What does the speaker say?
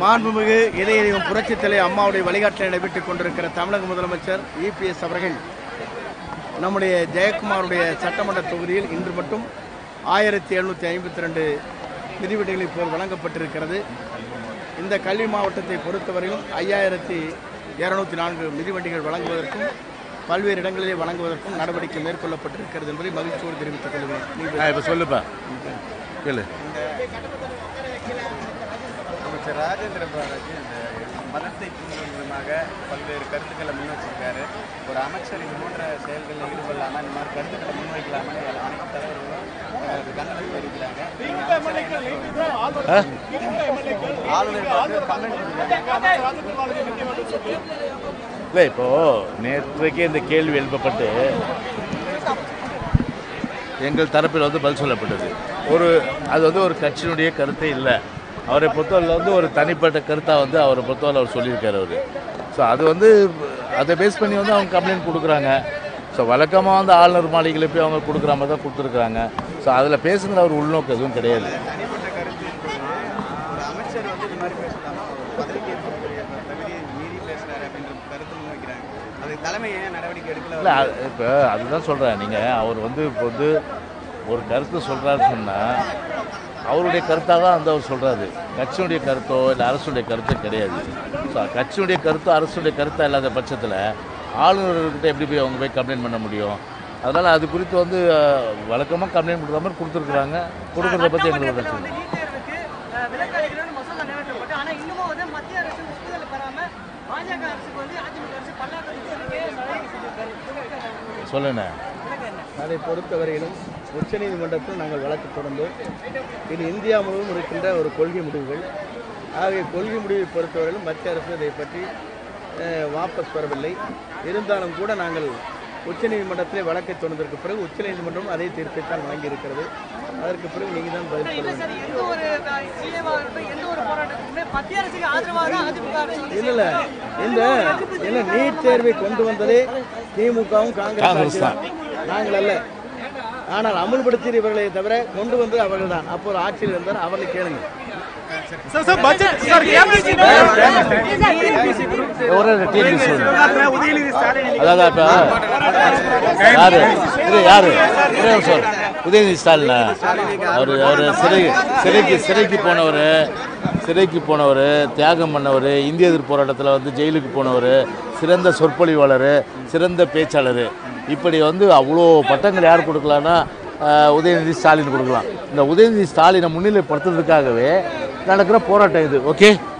மாண்புமிகு இதயம் புரட்சித்தலை அம்மாவுடைய வழிகாட்டலை நடைபெற்றுக் கொண்டிருக்கிற தமிழக முதலமைச்சர் இபிஎஸ் அவர்கள் நம்முடைய ஜெயக்குமாருடைய சட்டமன்ற தொகுதியில் இன்று மட்டும் ஆயிரத்தி எழுநூற்றி ஐம்பத்தி ரெண்டு மிதிவெடிகள் இப்போது வழங்கப்பட்டிருக்கிறது இந்த கல்வி மாவட்டத்தை பொறுத்தவரையிலும் ஐயாயிரத்தி இருநூத்தி நான்கு மிதிவண்டிகள் வழங்குவதற்கும் பல்வேறு இடங்களிலே வழங்குவதற்கும் நடவடிக்கை மேற்கொள்ளப்பட்டிருக்கிறது என்பதை மகிழ்ச்சியோடு தெரிவித்துக் கொள்கிறேன் நீங்கள் இப்போ சொல்லுப்பா கேளு அமைச்சர் ராஜேந்திர பாலாஜி இந்த மதத்தை தூண்டும் விதமாக பல்வேறு கருத்துக்களை முன் வச்சிருக்காரு ஒரு அமைச்சர் இது போன்ற செயல்களில் ஈடுபடலாமா இந்த மாதிரி கருத்துக்களை முன்வைக்கலாமா அனைத்து தலைவர்களும் தங்களது கண்டனம் தெரிவிக்கிறாங்க ஆளுநர் பார்த்து கமெண்ட் இல்லை இப்போ நேற்றைக்கே இந்த கேள்வி எழுப்பப்பட்டு எங்கள் தரப்பில் வந்து பதில் சொல்லப்பட்டது ஒரு அது வந்து ஒரு கட்சியினுடைய கருத்தே இல்லை அவரை பொறுத்தவரையில் வந்து ஒரு தனிப்பட்ட கருத்தாக வந்து அவரை பொறுத்தவரை அவர் சொல்லியிருக்காரு அவர் ஸோ அது வந்து அதை பேஸ் பண்ணி வந்து அவங்க கம்ப்ளைண்ட் கொடுக்குறாங்க ஸோ வழக்கமாக வந்து ஆளுநர் மாளிகையில் போய் அவங்க கொடுக்குற மாதிரி தான் கொடுத்துருக்குறாங்க ஸோ அதில் பேசுகிற ஒரு உள்நோக்கம் எதுவும் கிடையாது தனிப்பட்ட கருத்து ஒரு அமைச்சர் வந்து இந்த மாதிரி பேசலாமா ஒரு பதவிக்கு இருக்கக்கூடிய தகுதியை மீறி பேசுறாரு அப்படின்ற கருத்து முன்வைக்கிறாங்க அது தலைமை ஏன் நடவடிக்கை எடுக்கல இல்லை இப்போ அதுதான் சொல்கிறேன் நீங்கள் அவர் வந்து இப்போ வந்து ஒரு கருத்து சொல்கிறாருன்னு சொன்னால் அவருடைய கருத்தாக தான் வந்து அவர் சொல்கிறாரு கட்சியுடைய கருத்தோ இல்லை அரசுடைய கருத்தோ கிடையாது ஸோ கட்சியுடைய கருத்தோ அரசுடைய கருத்தோ இல்லாத பட்சத்தில் ஆளுநர்கிட்ட எப்படி போய் அவங்க போய் கம்ப்ளைண்ட் பண்ண முடியும் அதனால் அது குறித்து வந்து வழக்கமாக கம்ப்ளைண்ட் கொடுக்குற மாதிரி கொடுத்துருக்குறாங்க கொடுக்குறத பற்றி எங்களுக்கு சட்டமன்றத்துல பிரச்சனை வந்து நீட் தேர்வுக்கு அஹ், விலக்கு அளிக்கணும்னு மசோதா நிறைவேற்றப்பட்டு ஆனா இன்னமும் வந்து மத்திய அரசு ஒப்புதல் பெறாம பாஜக அரசுக்கு வந்து அதிமுக அரசு பல்லாண்டு கோரிக்கையை நடவடிக்கை செஞ்சிருக்காரு சொல்லுண்ணே அதை பொறுத்தவரையிலும் உச்சநீதிமன்றத்தில் நாங்கள் வழக்கு தொடர்ந்தோம் இது இந்தியா முழுவதும் இருக்கின்ற ஒரு கொள்கை முடிவுகள் ஆகவே கொள்கை முடிவை பொறுத்தவரையிலும் மத்திய அரசு இதை பற்றி அஹ், வாபஸ் பெறவில்லை இருந்தாலும் கூட நாங்கள் உச்சநீதிமன்றத்திலே வழக்கை தொடர்ந்ததற்கு பிறகு உச்சநீதிமன்றம் அதே தீர்ப்பை தான் வழங்கியிருக்கிறது அதற்கு பிறகு நீங்கள் தான் பதில் சொல்ல இல்ல வேண்டும் சார் எந்த ஒரு சிஏவா இருக்கட்டும் எந்த ஒரு போராட்டத்துக்குமே மத்திய அரசுக்கு ஆதரவாக தான் அதிமுக அரசு வந்து இல்ல இல்ல இந்த இல்ல நீட் தேர்வை கொண்டு வந்ததே திமுகவும் காங்கிரஸ் காங்கிரஸ் ஆட்சி தான். நாங்கள் அல்ல ஆனால் அமுல்படுத்தியது இவர்களை தவிர கொண்டு வந்தது அவர்கள் தான் அப்போ ஒரு ஆட்சியில் இருந்தார் அவர்களை கேளுங்க ஒரே டிஎன்பிசி அதாவது இப்போ யாரு இது யாரு ஒரே நிமிஷம். உதயநிதி ஸ்டாலினா அவர் அவர் சிறை சிறைக்கு சிறைக்கு போனவர் சிறைக்கு போனவர் தியாகம் பண்ணவர் இந்திய எதிர்ப்பு போராட்டத்தில் வந்து ஜெயிலுக்கு போனவர் சிறந்த சொற்பொழிவாளர் சிறந்த பேச்சாளர் இப்படி வந்து அவ்வளோ பட்டங்கள் யார் கொடுக்கலான்னா ஆஹ், உதயநிதி ஸ்டாலின் கொடுக்கலாம் இந்த உதயநிதி ஸ்டாலினை முன்னிலைப்படுத்துறதுக்காகவே நடக்கிற போராட்டம் இது ஓகே